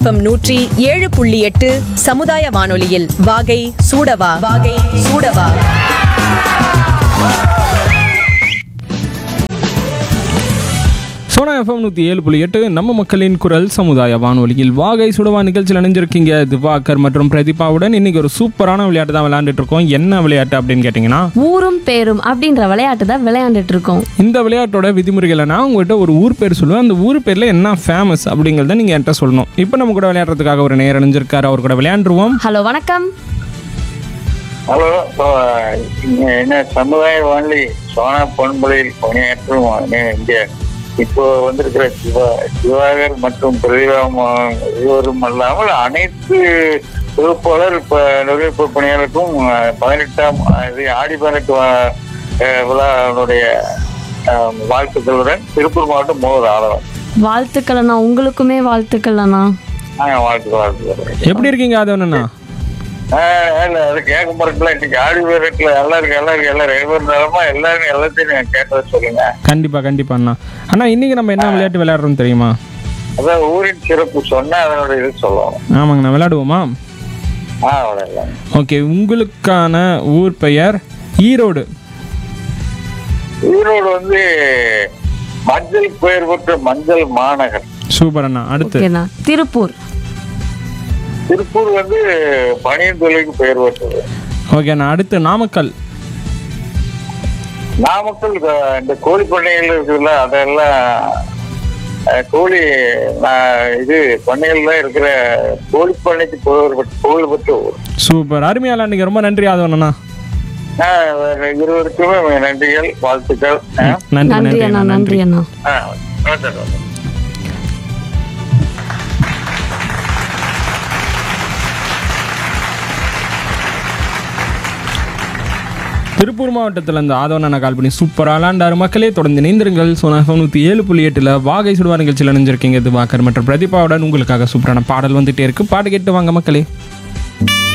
FM நூற்றி ஏழு புள்ளி எட்டு சமுதாய வானொலியில் வாகை சூடவா வாகை சூடவா சோனா எஃப்எம் நூற்றி ஏழு புள்ளி எட்டு நம்ம மக்களின் குரல் சமுதாய வானொலியில் வாகை சுடவா நிகழ்ச்சியில் இணைஞ்சிருக்கீங்க திவாகர் மற்றும் பிரதீபாவுடன் இன்னைக்கு ஒரு சூப்பரான விளையாட்டு தான் விளையாண்டுட்டு இருக்கோம் என்ன விளையாட்டு அப்படின்னு கேட்டிங்கன்னா ஊரும் பேரும் அப்படின்ற விளையாட்டு தான் விளையாண்டுட்டு இருக்கோம் இந்த விளையாட்டோட விதிமுறைகள் நான் உங்கள்கிட்ட ஒரு ஊர் பேர் சொல்லுவேன் அந்த ஊர் பேரில் என்ன ஃபேமஸ் அப்படிங்கிறத நீங்கள் என்கிட்ட சொல்லணும் இப்போ நம்ம கூட விளையாடுறதுக்காக ஒரு நேரம் இணைஞ்சிருக்காரு அவர் கூட விளையாண்டுருவோம் ஹலோ வணக்கம் ஹலோ இப்போ இங்க என்ன சமுதாய வானொலி சோனா பொன்பொழியில் பணியாற்றும் இங்க இப்போ வந்திருக்கிற சிவா சிவாகர் மற்றும் பிரதிபா இருவரும் அல்லாமல் அனைத்து தொகுப்பாளர் இப்ப நுழைப்பு பணியாளருக்கும் அஹ், பதினெட்டாம் அஹ், இது ஆடி பதினெட்டு வா- அஹ், விழாவுடைய அஹ், வாழ்த்துக்களுடன் திருப்பூர் மாவட்டம் மோகர் ஆளவன் வாழ்த்துக்கள் அண்ணா உங்களுக்குமே வாழ்த்துக்கள் அண்ணா நாங்கள் வாழ்த்து வாழ்த்துக்கிறோம் எப்படி இருக்கீங்க அது ஒன்றுண்ணா ஆஹ் இல்ல அது கேட்க மறக்கல இன்னைக்கு ஆடி பேரட்ல எல்லாருக்கும் எல்லாருக்கும் எல்லாம் ரெண்டு பேரும் நிலமா எல்லாரும் எல்லாத்தையும் நீங்க கேட்டதை சொல்லுங்க கண்டிப்பாக கண்டிப்பாக அண்ணா அண்ணா இன்னைக்கு நம்ம என்ன விளையாட்டு விளையாடுறோம் தெரியுமா அதான் ஊரின் சிறப்பு சொன்னா அதனோட இது சொல்லுவோம் ஆமாங்கண்ணா விளையாடுவோமா ஆ அவ்வளவுதான் ஓகே உங்களுக்கான ஊர் பெயர் ஈரோடு ஈரோடு வந்து மஞ்சள் பெயர் பெற்ற மஞ்சள் மாநகர் சூப்பர் அண்ணா அடுத்து ஓகேண்ணா திருப்பூர் திருப்பூர் வந்து பனியன் தொழிலுக்கு பெயர் பெற்றது ஓகேண்ணா அடுத்து நாமக்கல் நாமக்கல் இந்த- இந்த கோழி பண்ணைகள் இருக்குதுல்ல அதெல்லாம் அஹ், கோழி நான் இது பண்ணைகள்ல இருக்கிற கோழி பண்ணைக்கு புகழ் பெற்ற புகழ் பெற்ற ஊர் சூப்பர் அருமையால அன்னைக்கு ரொம்ப நன்றி ஆதவண்ணா ஆஹ் இருவருக்குமே நன்றிகள் வாழ்த்துக்கள் ஆஹ் நன்றி நன்றி நன்றி அண்ணா அண்ணா நன்றி அண்ணா ஆஹ் வணக்கம், வணக்கம். திருப்பூர் மாவட்டத்தில் இந்த ஆதவன் கால் பண்ணி சூப்பராக விளாண்டாரு மக்களே தொடர்ந்து இணைந்திருங்கள் சோனா தொண்ணூற்றி ஏழு புள்ளி எட்டில் வாகை சுடுவா நிகழ்ச்சியில் இணைஞ்சிருக்கீங்க இது வாக்கர் மற்றும் பிரதீபாவுடன் உங்களுக்காக சூப்பரான பாடல் வந்துட்டே இருக்கு பாட்டு கேட்டு வாங்க மக்களே